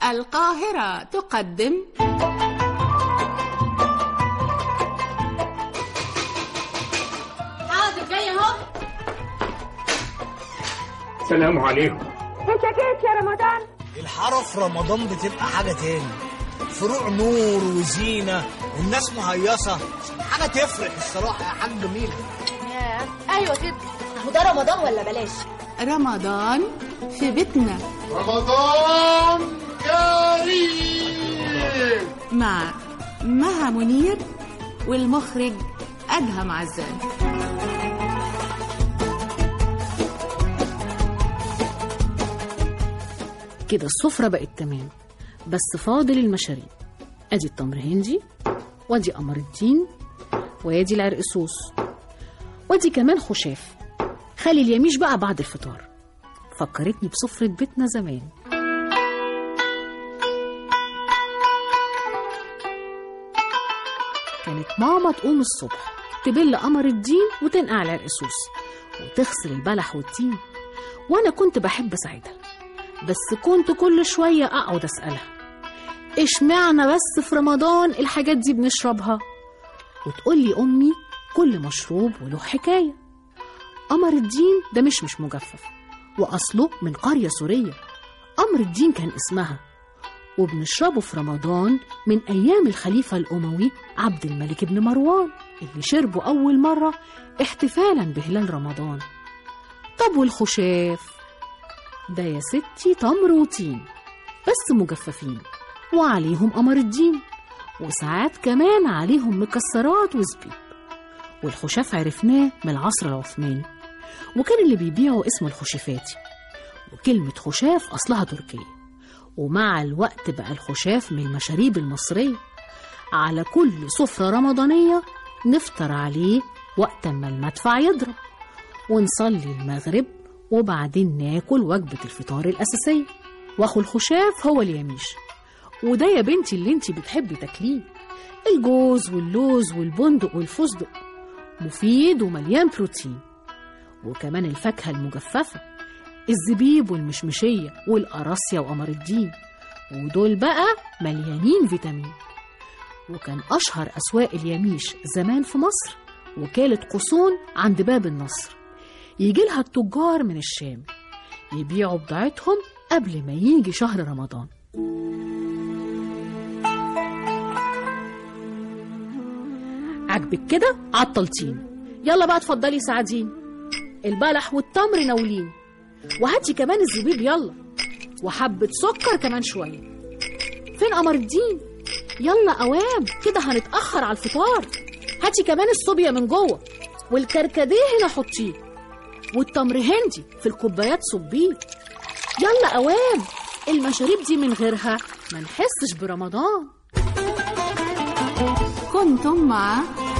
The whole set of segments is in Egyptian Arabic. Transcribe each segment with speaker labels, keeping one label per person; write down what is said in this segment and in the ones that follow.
Speaker 1: القاهرة تقدم
Speaker 2: حاضر جاي اهو
Speaker 3: السلام عليكم
Speaker 4: انت جيت يا رمضان
Speaker 5: الحارة في رمضان بتبقى حاجة تاني فروع نور وزينة والناس مهيصة حاجة تفرح الصراحة يا حاج جميل
Speaker 2: ايوه كده اهو ده رمضان ولا بلاش
Speaker 1: رمضان في بيتنا
Speaker 6: رمضان كريم
Speaker 1: مع مها منير والمخرج أدهم عزام
Speaker 7: كده السفرة بقت تمام بس فاضل المشاريب ادي التمر هندي وادي قمر الدين وادي العرقسوس وادي كمان خشاف خلي اليميش بقى بعد الفطار فكرتني بسفرة بيتنا زمان كانت ماما تقوم الصبح تبل قمر الدين وتنقع العرقسوس وتغسل البلح والتين وانا كنت بحب اساعدها بس كنت كل شوية أقعد أسألها إشمعنى بس في رمضان الحاجات دي بنشربها وتقول لي أمي كل مشروب وله حكاية قمر الدين ده مش مش مجفف وأصله من قرية سورية قمر الدين كان اسمها وبنشربه في رمضان من أيام الخليفة الأموي عبد الملك بن مروان اللي شربه أول مرة احتفالا بهلال رمضان طب والخشاف ده يا ستي تمر وطين بس مجففين وعليهم قمر الدين وساعات كمان عليهم مكسرات وزبيب والخشاف عرفناه من العصر العثماني وكان اللي بيبيعه اسمه الخشافاتي وكلمة خشاف أصلها تركية ومع الوقت بقى الخشاف من المشاريب المصرية على كل سفرة رمضانية نفطر عليه وقت ما المدفع يضرب ونصلي المغرب وبعدين ناكل وجبة الفطار الأساسية وأخو الخشاف هو اليميش وده يا بنتي اللي انتي بتحبي تاكليه الجوز واللوز والبندق والفستق مفيد ومليان بروتين وكمان الفاكهة المجففة الزبيب والمشمشية والقراصية وقمر الدين ودول بقى مليانين فيتامين وكان أشهر أسواق اليميش زمان في مصر وكالة قصون عند باب النصر يجي لها التجار من الشام يبيعوا بضاعتهم قبل ما يجي شهر رمضان عجبك كده عطلتين يلا بقى اتفضلي ساعدين البلح والتمر ناولين وهاتي كمان الزبيب يلا وحبة سكر كمان شوية فين قمر الدين يلا قوام كده هنتأخر على الفطار هاتي كمان الصوبيا من جوه والكركديه هنا حطيه والتمر هندي في الكوبايات صبيه يلا قوام المشاريب دي من غيرها ما نحسش برمضان
Speaker 1: كنتم مع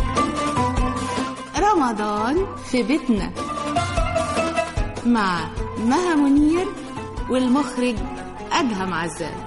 Speaker 1: رمضان في بيتنا مع مها منير والمخرج أدهم عزام